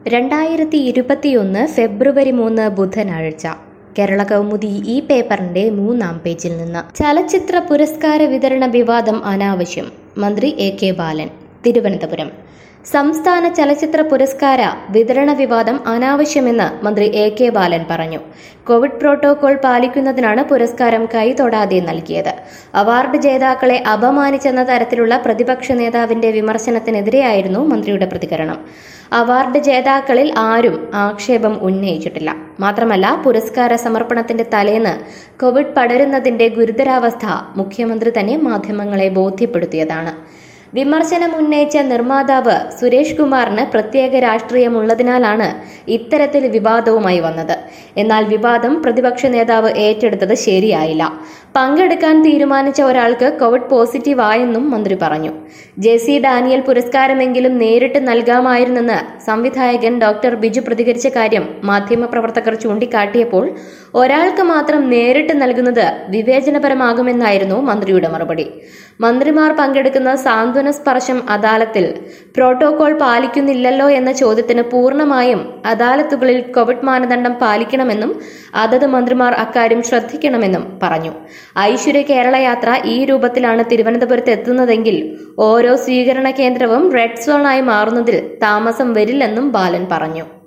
രണ്ടായിരത്തി ഇരുപത്തിയൊന്ന് ഫെബ്രുവരി മൂന്ന് ബുധനാഴ്ച കേരള കൗമുദി ഈ പേപ്പറിന്റെ മൂന്നാം പേജിൽ നിന്ന് ചലച്ചിത്ര പുരസ്കാര വിതരണ വിവാദം അനാവശ്യം മന്ത്രി എ കെ ബാലൻ തിരുവനന്തപുരം സംസ്ഥാന ചലച്ചിത്ര പുരസ്കാര വിതരണ വിവാദം അനാവശ്യമെന്ന് മന്ത്രി എ കെ ബാലൻ പറഞ്ഞു കോവിഡ് പ്രോട്ടോകോൾ പാലിക്കുന്നതിനാണ് പുരസ്കാരം കൈതൊടാതെ നൽകിയത് അവാർഡ് ജേതാക്കളെ അപമാനിച്ചെന്ന തരത്തിലുള്ള പ്രതിപക്ഷ നേതാവിന്റെ വിമർശനത്തിനെതിരെയായിരുന്നു മന്ത്രിയുടെ പ്രതികരണം അവാർഡ് ജേതാക്കളിൽ ആരും ആക്ഷേപം ഉന്നയിച്ചിട്ടില്ല മാത്രമല്ല പുരസ്കാര സമർപ്പണത്തിന്റെ തലേന്ന് കോവിഡ് പടരുന്നതിന്റെ ഗുരുതരാവസ്ഥ മുഖ്യമന്ത്രി തന്നെ മാധ്യമങ്ങളെ ബോധ്യപ്പെടുത്തിയതാണ് വിമർശനം ഉന്നയിച്ച നിർമ്മാതാവ് സുരേഷ് കുമാറിന് പ്രത്യേക രാഷ്ട്രീയമുള്ളതിനാലാണ് ഇത്തരത്തിൽ വിവാദവുമായി വന്നത് എന്നാൽ വിവാദം പ്രതിപക്ഷ നേതാവ് ഏറ്റെടുത്തത് ശരിയായില്ല പങ്കെടുക്കാൻ തീരുമാനിച്ച ഒരാൾക്ക് കോവിഡ് പോസിറ്റീവ് ആയെന്നും മന്ത്രി പറഞ്ഞു ജെ സി ഡാനിയൽ പുരസ്കാരമെങ്കിലും നേരിട്ട് നൽകാമായിരുന്നെന്ന് സംവിധായകൻ ഡോക്ടർ ബിജു പ്രതികരിച്ച കാര്യം മാധ്യമപ്രവർത്തകർ ചൂണ്ടിക്കാട്ടിയപ്പോൾ ഒരാൾക്ക് മാത്രം നേരിട്ട് നൽകുന്നത് വിവേചനപരമാകുമെന്നായിരുന്നു മന്ത്രിയുടെ മറുപടി മന്ത്രിമാർ പങ്കെടുക്കുന്ന സാന്ത്വന സ്പർശം അദാലത്തിൽ പ്രോട്ടോകോൾ പാലിക്കുന്നില്ലല്ലോ എന്ന ചോദ്യത്തിന് പൂർണ്ണമായും അദാലത്തുകളിൽ കോവിഡ് മാനദണ്ഡം പാലിക്കണമെന്നും അതത് മന്ത്രിമാർ അക്കാര്യം ശ്രദ്ധിക്കണമെന്നും പറഞ്ഞു ഐശ്വര്യ കേരള യാത്ര ഈ രൂപത്തിലാണ് തിരുവനന്തപുരത്ത് എത്തുന്നതെങ്കിൽ ഓരോ സ്വീകരണ കേന്ദ്രവും റെഡ് സോണായി മാറുന്നതിൽ താമസം വരില്ലെന്നും ബാലൻ പറഞ്ഞു